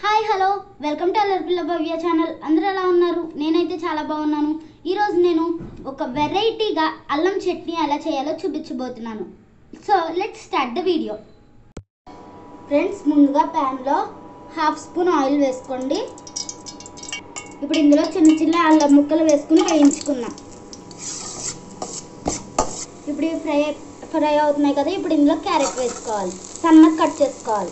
hi hello welcome to అల్లరి పిల్ల భవ్య channel అందరూ ఎలా ఉన్నారు నేనైతే చాలా బాగున్నాను ఈరోజు నేను ఒక వెరైటీగా అల్లం చట్నీ ఎలా చేయాలో చూపించబోతున్నాను so let start the video friends ముందుగా ప్యాన్లో హాఫ్ స్పూన్ ఆయిల్ వేసుకోండి ఇప్పుడు ఇందులో చిన్న చిన్న అల్లం ముక్కలు వేసుకుని వేయించుకుందాం ఇప్పుడు ఇవి ఫ్రై ఫ్రై అవుతున్నాయి కదా ఇప్పుడు ఇందులో క్యారెట్ వేసుకోవాలి సన్నగా కట్ చేసుకోవాలి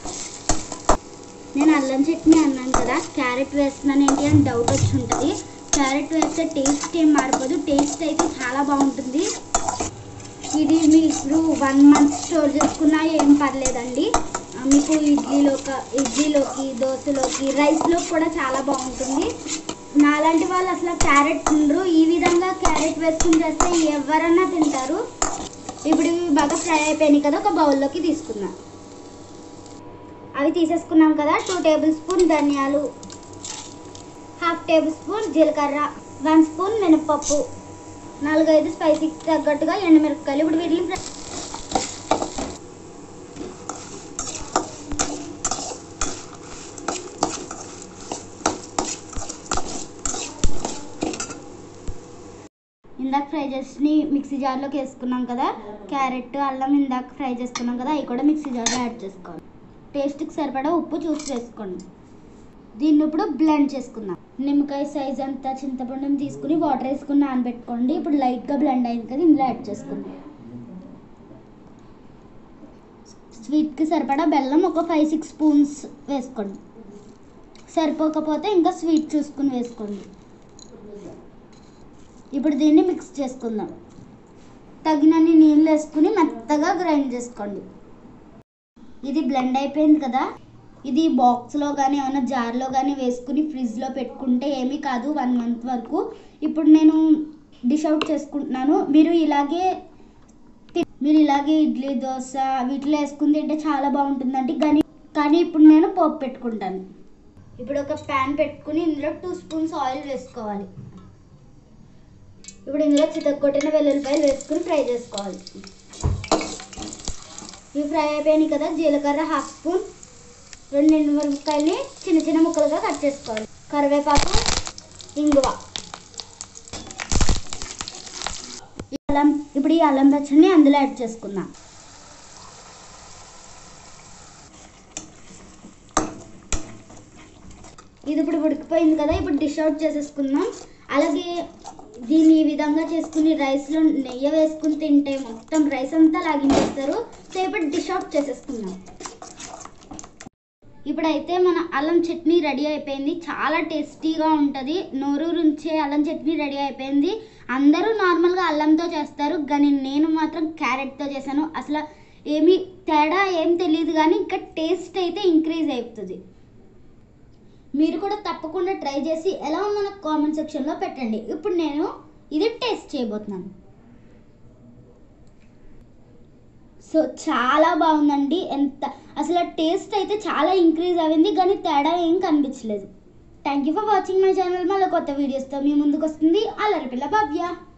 నేను అల్లం చట్నీ అన్నాను కదా క్యారెట్ వేస్తున్నాను ఏంటి అని డౌట్ వచ్చి ఉంటుంది క్యారెట్ వేస్తే టేస్ట్ ఏం మారిపోదు టేస్ట్ అయితే చాలా బాగుంటుంది ఇది మీరు వన్ మంత్ స్టోర్ చేసుకున్నా ఏం పర్లేదండి ఆ, మీకు ఇడ్లీలోకి ఇడ్లీలోకి దోశలోకి రైస్లోకి కూడా చాలా బాగుంటుంది నాలాంటి వాళ్ళు అసలు క్యారెట్ తినరు ఈ విధంగా క్యారెట్ వేసుకుని చేస్తే ఎవరన్నా తింటారు ఇప్పుడు ఇవి బాగా ఫ్రై అయిపోయినాయి కదా ఒక బౌల్లోకి తీసుకుందాం అవి తీసేసుకున్నాం కదా టూ టేబుల్ స్పూన్ ధనియాలు హాఫ్ టేబుల్ స్పూన్ జీలకర్ర వన్ స్పూన్ మినపప్పు నాలుగైదు స్పైసీకి తగ్గట్టుగా ఎండుమిరపకాయలు ఇప్పుడు వీటిని ఫ్రై- ఇందాక ఫ్రై చేసి మిక్సీ జార్లోకి వేసుకున్నాం కదా క్యారెట్ అల్లం ఇందాక ఫ్రై చేసుకున్నాం కదా అవి కూడా మిక్సీ జార్లో యాడ్ చేసుకోవాలి టేస్ట్కి సరిపడా ఉప్పు చూసి వేసుకోండి దీన్ని ఇప్పుడు బ్లెండ్ చేసుకుందాం నిమ్మకాయ సైజ్ అంతా చింతపండుని తీసుకుని వాటర్ వేసుకుని నానబెట్టుకోండి ఇప్పుడు లైట్గా బ్లెండ్ అయింది కదా ఇందులో యాడ్ చేసుకుందాం స్వీట్కి సరిపడా బెల్లం ఒక ఫైవ్ సిక్స్ స్పూన్స్ వేసుకోండి సరిపోకపోతే ఇంకా స్వీట్ చూసుకుని వేసుకోండి ఇప్పుడు దీన్ని మిక్స్ చేసుకుందాం తగినన్ని నీళ్ళు వేసుకుని మెత్తగా గ్రైండ్ చేసుకోండి ఇది బ్లెండ్ అయిపోయింది కదా ఇది బాక్స్లో కానీ ఏమైనా జార్లో కానీ వేసుకుని ఫ్రిడ్జ్లో పెట్టుకుంటే ఏమీ కాదు వన్ మంత్ వరకు ఇప్పుడు నేను డిష్ అవుట్ చేసుకుంటున్నాను మీరు ఇలాగే తి- మీరు ఇలాగే ఇడ్లీ దోశ వీటిలో వేసుకుని తింటే చాలా బాగుంటుందండి కానీ కానీ ఇప్పుడు నేను పోపు పెట్టుకుంటాను ఇప్పుడు ఒక ప్యాన్ పెట్టుకుని ఇందులో టూ స్పూన్స్ ఆయిల్ వేసుకోవాలి ఇప్పుడు ఇందులో చితక్కొట్టిన వెల్లుల్లిపాయలు వేసుకుని ఫ్రై చేసుకోవాలి ఇవి ఫ్రై అయిపోయినాయి కదా జీలకర్ర హాఫ్ స్పూన్ రెండు ఎండుమిరపకాయలని చిన్న చిన్న ముక్కలుగా కట్ చేసుకోవాలి కరివేపాకు ఇంగువ ఈ అల్లం ఇప్పుడు ఈ అల్లం పచ్చడిని అందులో యాడ్ చేసుకుందాం ఇది ఇప్పుడు ఉడికిపోయింది కదా ఇప్పుడు డిష్ అవుట్ చేసేసుకుందాం అలాగే దీన్ని ఈ విధంగా చేసుకుని రైస్లో నెయ్యి వేసుకుని తింటే మొత్తం రైస్ అంతా లాగించేస్తారు సో ఇప్పుడు డిష్ అవుట్ చేసేసుకుందాం ఇప్పుడైతే మన అల్లం చట్నీ రెడీ అయిపోయింది చాలా టేస్టీగా ఉంటుంది నోరూరుంచే అల్లం చట్నీ రెడీ అయిపోయింది అందరూ నార్మల్గా అల్లంతో చేస్తారు కానీ నేను మాత్రం క్యారెట్తో చేశాను అసలు ఏమీ తేడా ఏం తెలియదు కానీ ఇంకా టేస్ట్ అయితే ఇంక్రీజ్ అవుతుంది మీరు కూడా తప్పకుండా ట్రై చేసి ఎలా ఉందో నాకు కామెంట్ సెక్షన్లో పెట్టండి ఇప్పుడు నేను ఇది టేస్ట్ చేయబోతున్నాను సో చాలా బాగుందండి ఎంత అసలు టేస్ట్ అయితే చాలా ఇంక్రీజ్ అయింది కానీ తేడా ఏం కనిపించలేదు thank you for watching my channel మళ్ళీ కొత్త వీడియోస్తో మీ ముందుకు వస్తుంది అల్లరి పిల్ల భవ్య